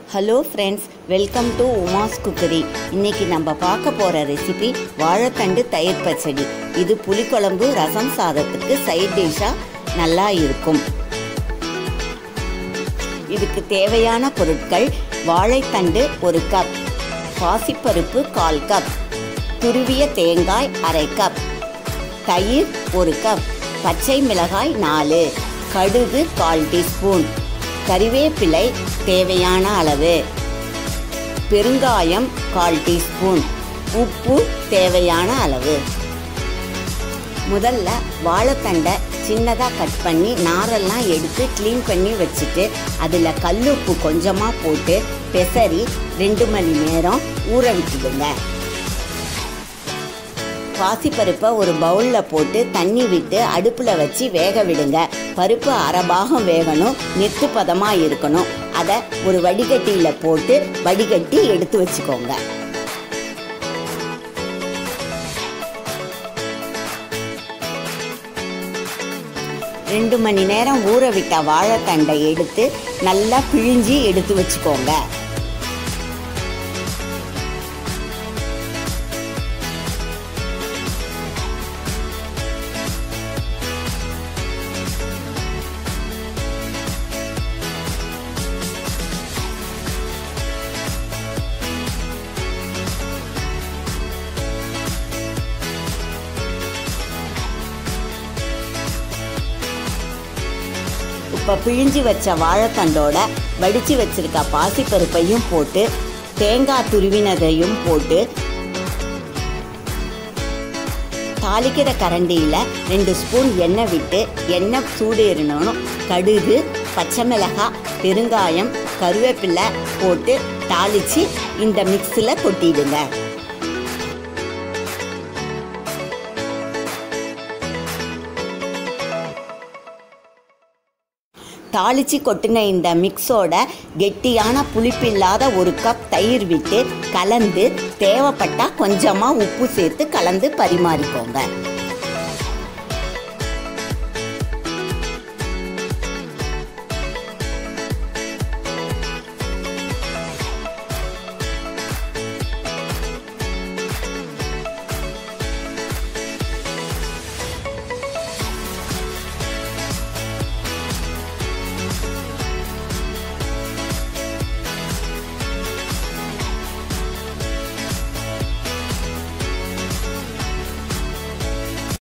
hello friends welcome to Uma's cookery இன்னைக்கு நம்ம பார்க்க போகிற ரெசிபி வாழைத்தண்டு தயிர் பச்சடி இது புளிக்குழம்பு ரசம் சாதத்துக்கு சைட் டிஷ்ஷாக நல்லா இருக்கும் இதுக்கு தேவையான பொருட்கள் வாழைத்தண்டு ஒரு கப் பாசிப்பருப்பு கால் கப் துருவிய தேங்காய் அரை கப் தயிர் ஒரு கப் பச்சை மிளகாய் நாலு கடுகு கால் டீஸ்பூன் கறிவேப்பிலை தேவையான அளவு பெருங்காயம் கால் டீஸ்பூன் உப்பு தேவையான அளவு முதல்ல வாழைத்தண்டை சின்னதாக கட் பண்ணி நாரெல்லாம் எடுத்து க்ளீன் பண்ணி வச்சுட்டு அதில் கல்லுப்பு கொஞ்சமாக போட்டு பெசரி ரெண்டு மணி நேரம் ஊற விட்டுடுங்க பாசிப்பருப்பை ஒரு பவுலில் போட்டு தண்ணி விட்டு அடுப்பில் வச்சு வேக விடுங்க பருப்பு அரை பாகம் வேகணும் நெத்து பதமாக இருக்கணும் அதை ஒரு வடிகட்டியில் போட்டு வடிகட்டி எடுத்து வச்சுக்கோங்க ரெண்டு மணி நேரம் ஊற விட்ட வாழைத்தண்டை எடுத்து நல்லா பிழிஞ்சி எடுத்து வச்சுக்கோங்க இப்போ பிழிஞ்சு வச்ச வாழைத்தண்டோட வடித்து வச்சிருக்க பாசிப்பருப்பையும் போட்டு தேங்காய் துருவினதையும் போட்டு தாளிக்கிற கரண்டியில் ரெண்டு ஸ்பூன் எண்ணெய் விட்டு எண்ணெய் சூடேறணும் கடுகு பச்சை மிளகாய் பெருங்காயம் கருவேப்பிலை போட்டு தாளித்து இந்த மிக்ஸில் கொட்டிடுங்க தாளிச்சு கொட்டின இந்த மிக்ஸோட கெட்டியான புளிப்பில்லாத ஒரு கப் தயிர் விட்டு கலந்து தேவைப்பட்டா கொஞ்சமாக உப்பு சேர்த்து கலந்து பரிமாறிக்கோங்க